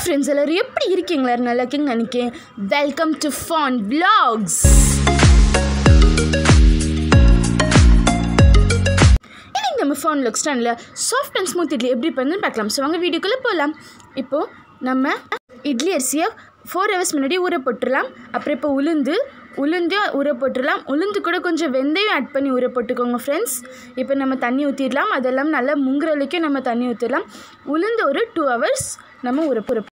friends எல்லோரும் எப்படி இருக்கீங்களா நல்லா இருக்கீங்கன்னு நினைக்கிறேன் வெல்கம் டு ஃபான் vlogs இன்னைக்கு நம்ம ஃபோன் லுக் ஸ்டாண்டில் சாஃப்ட் அண்ட் ஸ்மூத் இட்லி எப்படி பண்ணுன்னு பார்க்கலாம் ஸோ வாங்க வீடியோக்குள்ளே போகலாம் இப்போது நம்ம இட்லி அரிசியை ஃபோர் ஹவர்ஸ் முன்னாடி ஊற போட்டுடலாம் அப்புறம் இப்போ உளுந்து உளுந்தையும் ஊற போட்டுடலாம் உளுந்து கூட கொஞ்சம் வெந்தயம் ஆட் பண்ணி ஊற போட்டுக்கோங்க ஃப்ரெண்ட்ஸ் இப்போ நம்ம தண்ணி ஊற்றிடலாம் அதெல்லாம் நல்லா முங்குற வரைக்கும் நம்ம தண்ணி ஊற்றிடலாம் உளுந்து ஒரு டூ ஹவர்ஸ் நம்ம ஊற ஊற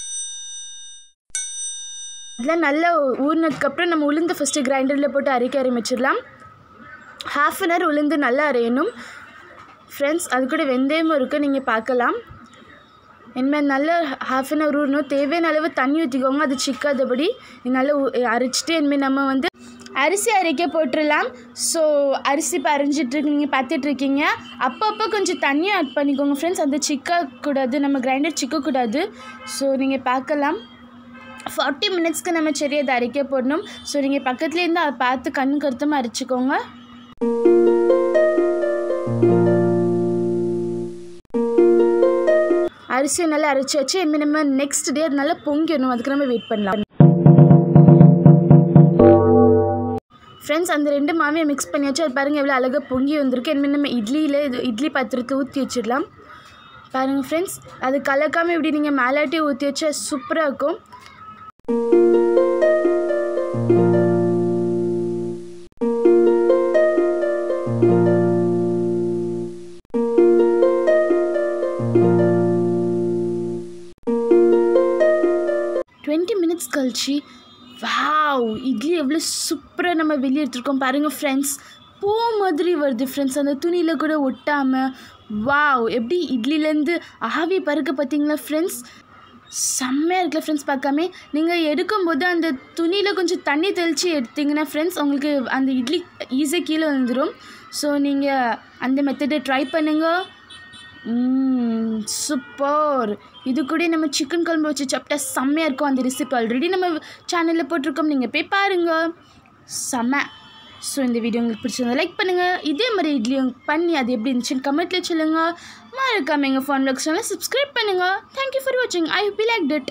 இதெல்லாம் நல்லா ஊறினதுக்கப்புறம் நம்ம உளுந்து ஃபஸ்ட்டு கிரைண்டரில் போட்டு அரைக்க ஆரம்பிச்சிடலாம் ஹாஃப் அன் ஹவர் உளுந்து நல்லா அரையணும் ஃப்ரெண்ட்ஸ் அது கூட வெந்தயமும் இருக்குது நீங்கள் பார்க்கலாம் இனிமேல் நல்லா ஹாஃப் அன் ஹவர் ஊறணும் தேவையான அளவு தண்ணி ஊற்றிக்கோங்க அது சிக்காதபடி நல்லா ஊ- அரைச்சிட்டு இனிமேல் நம்ம வந்து அரிசி அரைக்க போட்டுடலாம் ஸோ அரிசி இப்போ அரைஞ்சிட்ருக்கு நீங்கள் பார்த்துட்ருக்கீங்க அப்பப்போ கொஞ்சம் தண்ணியும் ஆட் பண்ணிக்கோங்க ஃப்ரெண்ட்ஸ் அந்த சிக்கக்கூடாது நம்ம கிரைண்டர் சிக்கக்கூடாது ஸோ நீங்கள் பார்க்கலாம் ஃபார்ட்டி மினிட்ஸ்க்கு நம்ம சரி அதை அரைக்க போடணும் ஸோ நீங்கள் பக்கத்துலேருந்து அதை பார்த்து கண்ணு கருத்தமாக அரைச்சிக்கோங்க அரிசியை நல்லா அரைச்சி வச்சு இனிமேல் நம்ம நெக்ஸ்ட் டே அது நல்லா பொங்கிடணும் அதுக்கு நம்ம வெயிட் பண்ணலாம் ஃப்ரெண்ட்ஸ் அந்த ரெண்டு மாவையை மிக்ஸ் பண்ணியாச்சு அது பாருங்கள் எவ்வளோ அழகாக பொங்கி வந்திருக்கு இனிமேல் நம்ம இட்லியில் இது இட்லி பாத்திரத்தை ஊற்றி வச்சிடலாம் பாருங்கள் ஃப்ரெண்ட்ஸ் அது கலக்காமல் இப்படி நீங்கள் மேலாட்டி ஊற்றி வச்சா சூப்பராக இருக்கும் டுவெண்ட்டி மினிட்ஸ் கழிச்சு வாவ் இட்லி எவ்வளோ சூப்பராக நம்ம வெளியே எடுத்துருக்கோம் பாருங்கள் ஃப்ரெண்ட்ஸ் பூ மாதிரி வருது ஃப்ரெண்ட்ஸ் அந்த துணியில் கூட ஒட்டாமல் வாவ் எப்படி இட்லிலேருந்து ஆவி பறக்க பார்த்தீங்களா ஃப்ரெண்ட்ஸ் செம்மையாக இருக்குல்ல ஃப்ரெண்ட்ஸ் பார்க்காம நீங்கள் எடுக்கும்போது அந்த துணியில் கொஞ்சம் தண்ணி தெளித்து எடுத்தீங்கன்னா ஃப்ரெண்ட்ஸ் உங்களுக்கு அந்த இட்லி ஈஸியாக கீழே வந்துடும் ஸோ நீங்கள் அந்த மெத்தடை ட்ரை பண்ணுங்கள் சூப்பர் இது கூட நம்ம சிக்கன் குழம்பு வச்சு சாப்பிட்டா செம்மையாக இருக்கும் அந்த ரெசிபி ஆல்ரெடி நம்ம சேனலில் போட்டிருக்கோம் நீங்கள் போய் பாருங்கள் செம்ம ஸோ இந்த வீடியோ உங்களுக்கு பிடிச்சிருந்தா லைக் பண்ணுங்கள் இதே மாதிரி இட்லி பண்ணி அது எப்படி இருந்துச்சுன்னு கமெண்ட்டில் சொல்லுங்கள் மறக்காம எங்கள் ஃபோன் சேனலை சப்ஸ்கிரைப் பண்ணுங்கள் தேங்க்யூ ஃபார் வாட்சிங் ஐ ஹோப் லைக் டிட்